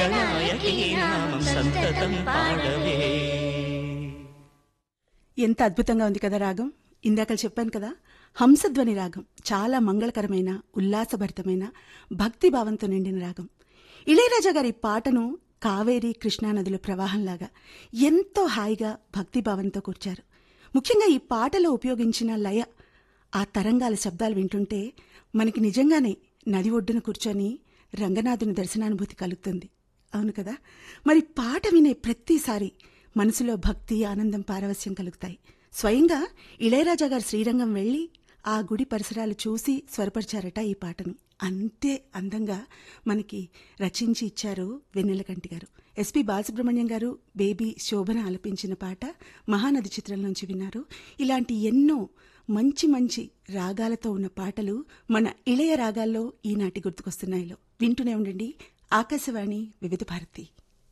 మంగళాయకీ నామం సంతతం పాడవే ఎంత అద్భుతంగా ఉంది కదా రాగం ఇందాక చెప్పాను కదా హంసధ్వని రాగం చాలా మంగళకరమైన ఉల్లాసభరితమైన భక్తిభావంతో నిండిన రాగం ఇళయరాజా గారి పాటను కావేరి కృష్ణానదుల ప్రవాహంలాగా ఎంతో హాయిగా భక్తిభావంతో కూర్చారు ముఖ్యంగా ఈ పాటలో ఉపయోగించిన లయ ఆ తరంగాల శబ్దాలు వింటుంటే మనకి నిజంగానే నది ఒడ్డున కూర్చొని రంగనాథుని దర్శనానుభూతి కలుగుతుంది అవును కదా మరి పాట వినే ప్రతిసారి మనసులో భక్తి ఆనందం పారవస్యం కలుగుతాయి స్వయంగా ఇళయరాజా గారు శ్రీరంగం వెళ్లి ఆ గుడి పరిసరాలు చూసి స్వరపరిచారట ఈ పాటని అంతే అందంగా మనకి రచించి ఇచ్చారు వెన్నెలకంటి గారు ఎస్పి బాలసుబ్రహ్మణ్యం గారు బేబీ శోభన ఆలపించిన పాట మహానది చిత్రం నుంచి విన్నారు ఇలాంటి ఎన్నో మంచి మంచి రాగాలతో ఉన్న పాటలు మన ఇళయ రాగాల్లో ఈనాటి గుర్తుకొస్తున్నాయిలో వింటూనే ఉండండి ఆకాశవాణి వివిధ భారతి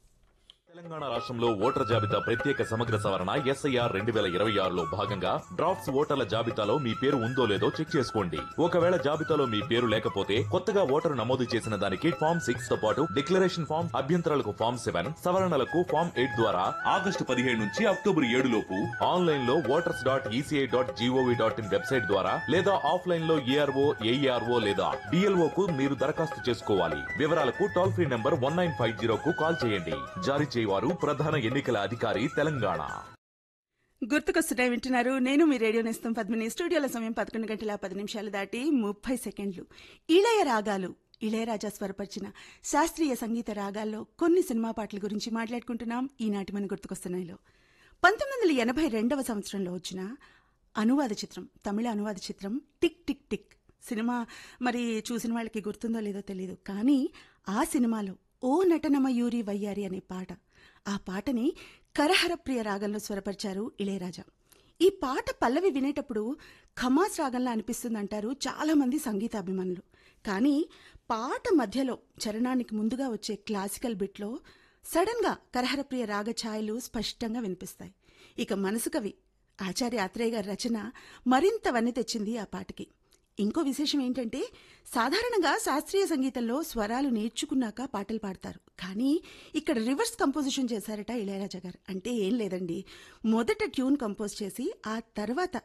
తెలంగాణ రాష్ట్రంలో ఓటర్ జాబితా ప్రత్యేక సమగ్ర సవరణ ఎస్ఐఆర్ రెండు వేల ఇరవై ఆరులో భాగంగా డ్రాఫ్ట్స్ ఓటర్ల జాబితాలో మీ పేరు ఉందో లేదో చెక్ చేసుకోండి ఒకవేళ జాబితాలో మీ పేరు లేకపోతే కొత్తగా ఓటరు నమోదు చేసిన దానికి ఫామ్ సిక్స్ తో పాటు డిక్లరేషన్ ఫామ్ అభ్యంతరాలకు ఫామ్ సెవెన్ సవరణలకు ఫామ్ ఎయిట్ ద్వారా ఆగస్టు పదిహేడు నుంచి అక్టోబర్ ఏడు లోపు ఆన్లైన్ లో voters dot ECI dot G O V dot in website ద్వారా లేదా ఆఫ్లైన్ లో ఏఆర్ఓ ఏఈఆర్ఓ లేదా డిఎల్ఓ కు మీరు దరఖాస్తు చేసుకోవాలి వివరాలకు toll free number one nine five zero కు కాల్ చేయండి జారీ చేయవారు ప్రధాన ఎన్నికల అధికారి తెలంగాణ గుర్తుకొస్తున్నాయి వింటున్నారు నేను మీ రేడియో నేస్తం పద్మిని స్టూడియోల సమయం పదకొండు గంటల పది నిమిషాలు దాటి ముప్పై సెకండ్లు ఇళయ రాగాలు ఇళయరాజా స్వరపరిచిన శాస్త్రీయ సంగీత రాగాల్లో కొన్ని సినిమా పాటల గురించి మాట్లాడుకుంటున్నాం ఈనాటి మన గుర్తుకొస్తున్నాయిలో పంతొమ్మిది వందల ఎనభై రెండవ సంవత్సరంలో వచ్చిన అనువాద చిత్రం తమిళ అనువాద చిత్రం టిక్ టిక్ టిక్ సినిమా మరి చూసిన వాళ్ళకి గుర్తుందో లేదో తెలియదు కానీ ఆ సినిమాలో ఓ నటనమయూరి వయ్యారి అనే పాట ఆ పాటని కరహరప్రియ రాగంలో స్వరపరిచారు ఇళయరాజా ఈ పాట పల్లవి వినేటప్పుడు ఖమాస్ రాగంలా అనిపిస్తుందంటారు చాలా మంది సంగీత అభిమానులు కానీ పాట మధ్యలో చరణానికి ముందుగా వచ్చే క్లాసికల్ బిట్లో సడన్గా కరహరప్రియ రాగ ఛాయలు స్పష్టంగా వినిపిస్తాయి ఇక మనసు కవి ఆచార్య ఆత్రేయ గారి రచన మరింత వన్నె తెచ్చింది ఆ పాటకి ఇంకో విశేషం ఏంటంటే సాధారణంగా శాస్త్రీయ సంగీతంలో స్వరాలు నేర్చుకున్నాక పాటలు పాడతారు కానీ ఇక్కడ రివర్స్ కంపోజిషన్ చేశారట ఇళయరాజా గారు అంటే ఏం లేదండి మొదట ట్యూన్ కంపోజ్ చేసి ఆ తర్వాత